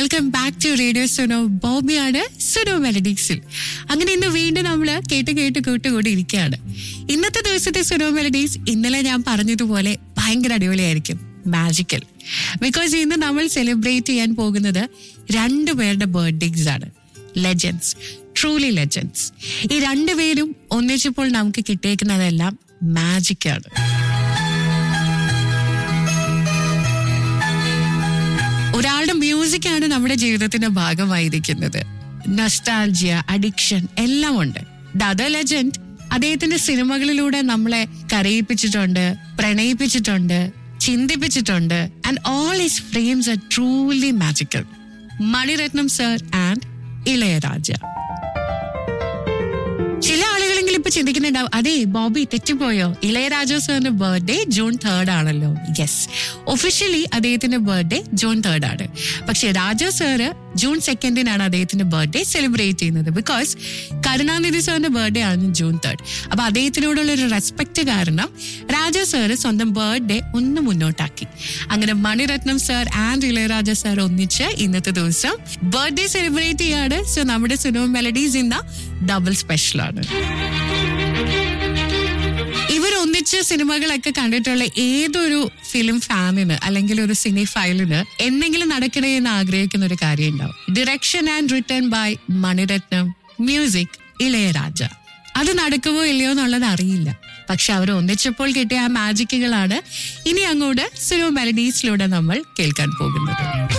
welcome back to radio Suno ബോബിയാണ് സുനോ മെലഡീസിൽ അങ്ങനെ ഇന്ന് വീണ്ടും നമ്മൾ കേട്ട് കേട്ട് കേട്ടുകൂടി ഇരിക്കുകയാണ് ഇന്നത്തെ ദിവസത്തെ സുനോ മെലഡീസ് ഇന്നലെ ഞാൻ പറഞ്ഞതുപോലെ ഭയങ്കര അടിപൊളിയായിരിക്കും മാജിക്കൽ ബിക്കോസ് ഇന്ന് നമ്മൾ സെലിബ്രേറ്റ് ചെയ്യാൻ പോകുന്നത് രണ്ടു പേരുടെ ബർത്ത്ഡേസ് ആണ് ലെജൻസ് ട്രൂലി ലെജൻസ് ഈ രണ്ടുപേരും ഒന്നിച്ചപ്പോൾ നമുക്ക് കിട്ടിയേക്കുന്നതെല്ലാം മാജിക്കാണ് ഒരാളുടെ മ്യൂസിക് ആണ് നമ്മുടെ ജീവിതത്തിന്റെ ഭാഗമായിരിക്കുന്നത് നസ്റ്റാൾജിയ അഡിക്ഷൻ എല്ലാം ഉണ്ട് ദ അതർ ലെജൻഡ് അദ്ദേഹത്തിന്റെ സിനിമകളിലൂടെ നമ്മളെ കരയിപ്പിച്ചിട്ടുണ്ട് പ്രണയിപ്പിച്ചിട്ടുണ്ട് ചിന്തിപ്പിച്ചിട്ടുണ്ട് and all his frames are truly magical Maniratnam sir and Ilaiyaraaja ചില ആളുകളെങ്കിലും ഇപ്പൊ ചിന്തിക്കുന്നുണ്ടാവും അതെ ബോബി തെറ്റിപ്പോയോ ഇളയരാജ സാറിന്റെ ബർത്ത്ഡേ ജൂൺ തേർഡ് ആണല്ലോ യെസ് ഒഫീഷ്യലി അദ്ദേഹത്തിന്റെ ബർത്ത്ഡേ ജൂൺ തേർഡ് ആണ് പക്ഷെ രാജ സാറ് ജൂൺ സെക്കൻഡിനാണ് അദ്ദേഹത്തിന്റെ ബർത്ത്ഡേ സെലിബ്രേറ്റ് ചെയ്യുന്നത് ബിക്കോസ് കരുണാനിധി സാറിന്റെ ബർത്ത്ഡേ ആണ് ജൂൺ തേർഡ് അപ്പൊ അദ്ദേഹത്തിനോടുള്ള ഒരു റെസ്പെക്ട് കാരണം രാജ സാറ് സ്വന്തം ബർത്ത്ഡേ ഒന്ന് മുന്നോട്ടാക്കി അങ്ങനെ Maniratnam sir and Ilaiyaraaja sir ഒന്നിച്ച് ഇന്നത്തെ ദിവസം ബർത്ത്ഡേ സെലിബ്രേറ്റ് ചെയ്യാണ് സോ നമ്മുടെ സിനിമ മെലഡീസ് ഇന്ന ഡബിൾ സ്പെഷ്യൽ ആണ് ഇവർ ഒന്നിച്ച് സിനിമകളൊക്കെ കണ്ടിട്ടുള്ള ഏതൊരു ഫിലിം ഫാനിന് അല്ലെങ്കിൽ ഒരു സിനി ഫയലിന് എന്തെങ്കിലും നടക്കണേ എന്ന് ആഗ്രഹിക്കുന്ന ഒരു കാര്യം ഉണ്ടാവും direction and written by Maniratnam music Ilaiyaraaja അത് നടക്കുമോ ഇല്ലയോ എന്നുള്ളത് അറിയില്ല പക്ഷെ അവർ ഒന്നിച്ചപ്പോൾ കിട്ടിയ ആ മാജിക്കുകളാണ് ഇനി അങ്ങോട്ട് സിനിമ മെലഡീസിലൂടെ നമ്മൾ കേൾക്കാൻ പോകുന്നത്